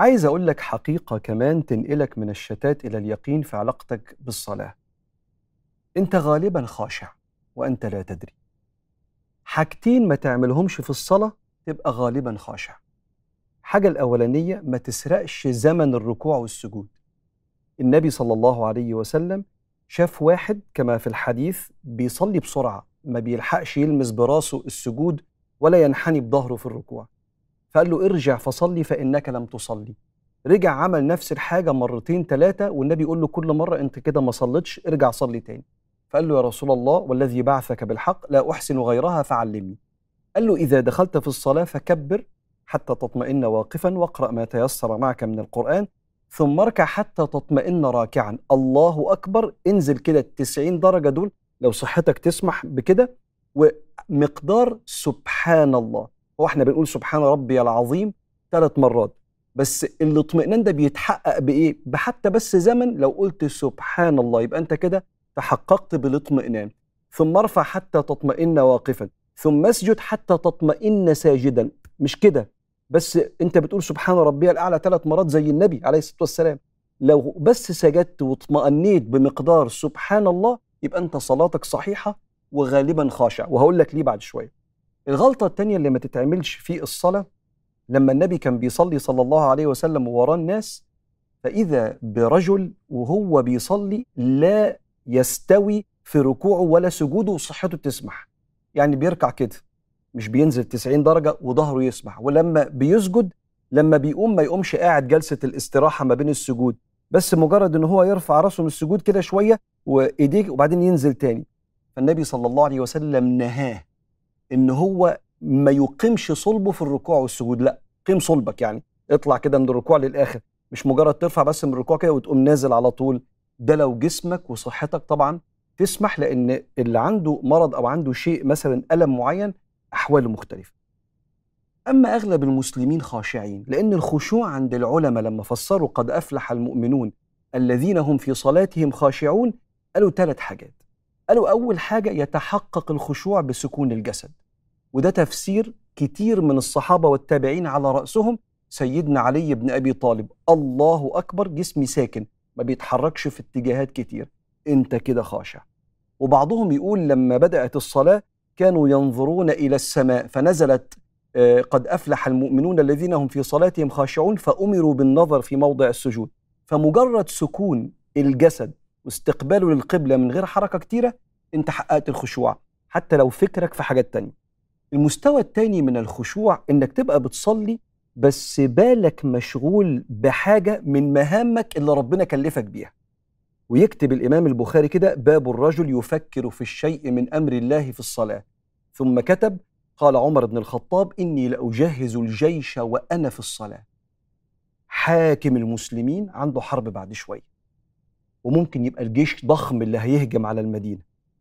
عايز أقول لك حقيقة كمان تنقلك من الشتات إلى اليقين في علاقتك بالصلاة أنت غالبا خاشع وأنت لا تدري حاجتين ما تعملهمش في الصلاة تبقى غالبا خاشع حاجة الأولانية ما تسرقش زمن الركوع والسجود النبي صلى الله عليه وسلم شاف واحد كما في الحديث بيصلي بسرعة ما بيلحقش يلمس براسه السجود ولا ينحني بظهره في الركوع فقال له ارجع فصلي فإنك لم تصلي رجع عمل نفس الحاجة مرتين ثلاثة والنبي يقول له كل مرة أنت كده ما صليتش ارجع صلي تاني فقال له يا رسول الله والذي بعثك بالحق لا أحسن غيرها فعلمني قال له إذا دخلت في الصلاة فكبر حتى تطمئن واقفا واقرأ ما تيسر معك من القرآن ثم اركع حتى تطمئن راكعا الله أكبر انزل كده التسعين درجة دول لو صحتك تسمح بكده ومقدار سبحان الله هو احنا بنقول سبحان ربي العظيم ثلاث مرات بس الاطمئنان ده بيتحقق بايه بحتى بس زمن لو قلت سبحان الله يبقى انت كده تحققت بالاطمئنان ثم ارفع حتى تطمئن واقفا ثم اسجد حتى تطمئن ساجدا مش كده بس انت بتقول سبحان ربي الاعلى ثلاث مرات زي النبي عليه الصلاه والسلام لو بس سجدت واطمأنيت بمقدار سبحان الله يبقى انت صلاتك صحيحه وغالبا خاشع وهقول لك ليه بعد شويه الغلطه الثانيه اللي ما تتعملش في الصلاه لما النبي كان بيصلي صلى الله عليه وسلم وراه الناس فاذا برجل وهو بيصلي لا يستوي في ركوعه ولا سجوده وصحته تسمح يعني بيركع كده مش بينزل 90 درجة وظهره يسمح ولما بيسجد لما بيقوم ما يقومش قاعد جلسة الاستراحة ما بين السجود بس مجرد ان هو يرفع راسه من السجود كده شوية وايديه وبعدين ينزل تاني فالنبي صلى الله عليه وسلم نهاه ان هو ما يقيمش صلبه في الركوع والسجود لا قيم صلبك يعني اطلع كده من الركوع للاخر مش مجرد ترفع بس من الركوع كده وتقوم نازل على طول ده لو جسمك وصحتك طبعا تسمح لان اللي عنده مرض او عنده شيء مثلا الم معين احواله مختلفه اما اغلب المسلمين خاشعين لان الخشوع عند العلماء لما فسروا قد افلح المؤمنون الذين هم في صلاتهم خاشعون قالوا ثلاث حاجات قالوا اول حاجه يتحقق الخشوع بسكون الجسد وده تفسير كتير من الصحابه والتابعين على راسهم سيدنا علي بن ابي طالب الله اكبر جسمي ساكن ما بيتحركش في اتجاهات كتير انت كده خاشع وبعضهم يقول لما بدات الصلاه كانوا ينظرون الى السماء فنزلت قد افلح المؤمنون الذين هم في صلاتهم خاشعون فامروا بالنظر في موضع السجود فمجرد سكون الجسد واستقباله للقبله من غير حركه كتيره انت حققت الخشوع حتى لو فكرك في حاجات تانية المستوى التاني من الخشوع انك تبقى بتصلي بس بالك مشغول بحاجه من مهامك اللي ربنا كلفك بيها ويكتب الامام البخاري كده باب الرجل يفكر في الشيء من امر الله في الصلاه ثم كتب قال عمر بن الخطاب اني لاجهز الجيش وانا في الصلاه حاكم المسلمين عنده حرب بعد شويه وممكن يبقى الجيش ضخم اللي هيهجم على المدينه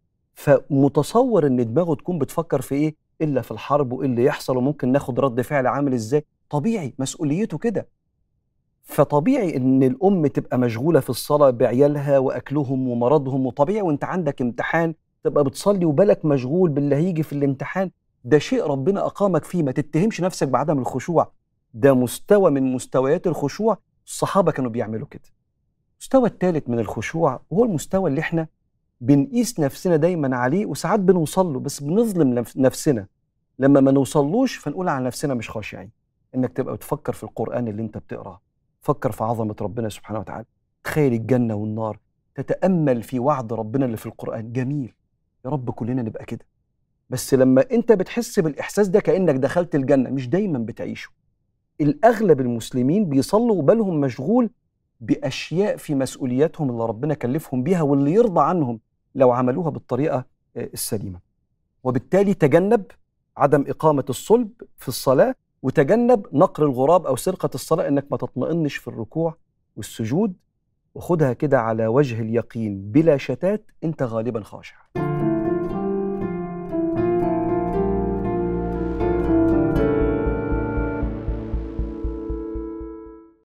فمتصور ان دماغه تكون بتفكر في ايه الا في الحرب وايه اللي يحصل وممكن ناخد رد فعل عامل ازاي طبيعي مسؤوليته كده فطبيعي ان الام تبقى مشغوله في الصلاه بعيالها واكلهم ومرضهم وطبيعي وانت عندك امتحان تبقى بتصلي وبالك مشغول باللي هيجي في الامتحان ده شيء ربنا اقامك فيه ما تتهمش نفسك بعدم الخشوع ده مستوى من مستويات الخشوع الصحابه كانوا بيعملوا كده المستوى الثالث من الخشوع وهو المستوى اللي احنا بنقيس نفسنا دايما عليه وساعات بنوصل له بس بنظلم نفسنا لما ما نوصلوش فنقول على نفسنا مش خاشعين انك تبقى بتفكر في القران اللي انت بتقراه فكر في عظمه ربنا سبحانه وتعالى تخيل الجنه والنار تتامل في وعد ربنا اللي في القران جميل يا رب كلنا نبقى كده بس لما انت بتحس بالاحساس ده كانك دخلت الجنه مش دايما بتعيشه الاغلب المسلمين بيصلوا وبالهم مشغول باشياء في مسؤولياتهم اللي ربنا كلفهم بيها واللي يرضى عنهم لو عملوها بالطريقه السليمه وبالتالي تجنب عدم اقامه الصلب في الصلاه وتجنب نقر الغراب او سرقه الصلاه انك ما تطمئنش في الركوع والسجود وخدها كده على وجه اليقين بلا شتات انت غالبا خاشع